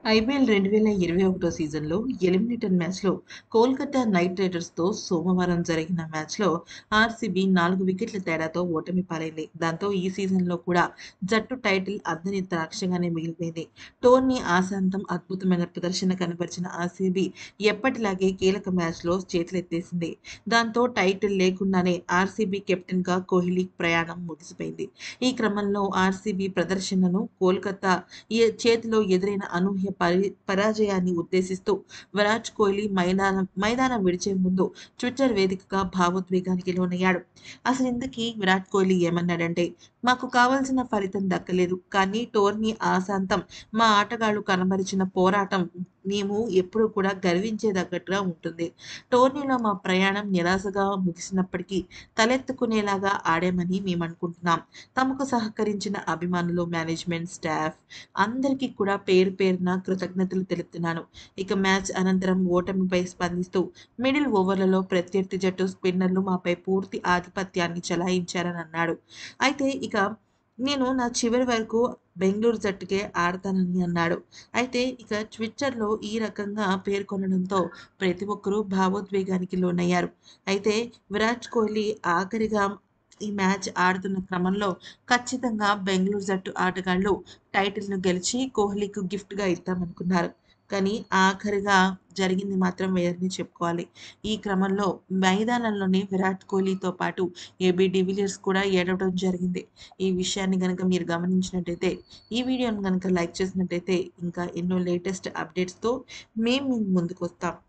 IPL రెండు వేల ఇరవై ఒకటో సీజన్లో ఎలిమినేటర్ మ్యాచ్లో కోల్కతా నైట్ రైడర్స్తో సోమవారం జరిగిన మ్యాచ్లో ఆర్సీబీ నాలుగు వికెట్ల తేడాతో ఓటమి పాలైంది దాంతో ఈ సీజన్లో కూడా జట్టు టైటిల్ అందని ద్రాక్షగానే మిగిలిపోయింది టోర్నీ ఆశాంతం అద్భుతమైన ప్రదర్శన కనబరిచిన ఆర్సీబీ ఎప్పటిలాగే కీలక మ్యాచ్లో చేతులెత్తేసింది దాంతో టైటిల్ లేకుండానే ఆర్సీబీ కెప్టెన్గా కోహ్లీ ప్రయాణం ముగిసిపోయింది ఈ క్రమంలో ఆర్సీబీ ప్రదర్శనను కోల్కతా ఏ- చేతిలో ఎదురైన అనూహ్య పరి పరాజయాన్ని ఉద్దేశిస్తూ విరాట్ కోహ్లీ మైదానం మైదానం విడిచే ముందు ట్విట్టర్ వేదికగా భావోద్వేగానికి లోనయ్యాడు అసలు ఇంతకీ విరాట్ కోహ్లీ ఏమన్నాడంటే మాకు కావాల్సిన ఫలితం దక్కలేదు కానీ టోర్నీ ఆశాంతం మా ఆటగాళ్లు కనబరిచిన పోరాటం మేము ఎప్పుడూ కూడా గర్వించేదగ్గట్టుగా ఉంటుంది టోర్నీలో మా ప్రయాణం నిరాశగా ముగిసినప్పటికీ తలెత్తుకునేలాగా ఆడామని మేము అనుకుంటున్నాం తమకు సహకరించిన అభిమానులు మేనేజ్మెంట్ స్టాఫ్ అందరికీ కూడా పేరు పేరున కృతజ్ఞతలు తెలుపుతున్నాను ఇక మ్యాచ్ అనంతరం ఓటమిపై స్పందిస్తూ మిడిల్ ఓవర్లలో ప్రత్యర్థి జట్టు స్పిన్నర్లు మాపై పూర్తి ఆధిపత్యాన్ని చెలాయించారని అన్నాడు అయితే ఇక నేను నా చివరి వరకు బెంగళూరు జట్టుకే ఆడతానని అన్నాడు అయితే ఇక ట్విట్టర్లో ఈ రకంగా పేర్కొనడంతో ప్రతి ఒక్కరూ భావోద్వేగానికి లోనయ్యారు అయితే విరాట్ కోహ్లీ ఆఖరిగా ఈ మ్యాచ్ ఆడుతున్న క్రమంలో ఖచ్చితంగా బెంగళూరు జట్టు ఆటగాళ్లు టైటిల్ను గెలిచి కోహ్లీకు గిఫ్ట్గా ఇద్దామనుకున్నారు కానీ ఆఖరిగా జరిగింది మాత్రం వేరని చెప్పుకోవాలి ఈ క్రమంలో మైదానంలోనే విరాట్ కోహ్లీతో పాటు ఏబీ డివిలియర్స్ కూడా ఏడవడం జరిగింది ఈ విషయాన్ని కనుక మీరు గమనించినట్టయితే ఈ వీడియోని కనుక లైక్ చేసినట్టయితే ఇంకా ఎన్నో లేటెస్ట్ అప్డేట్స్తో మేము మీ ముందుకు వస్తాం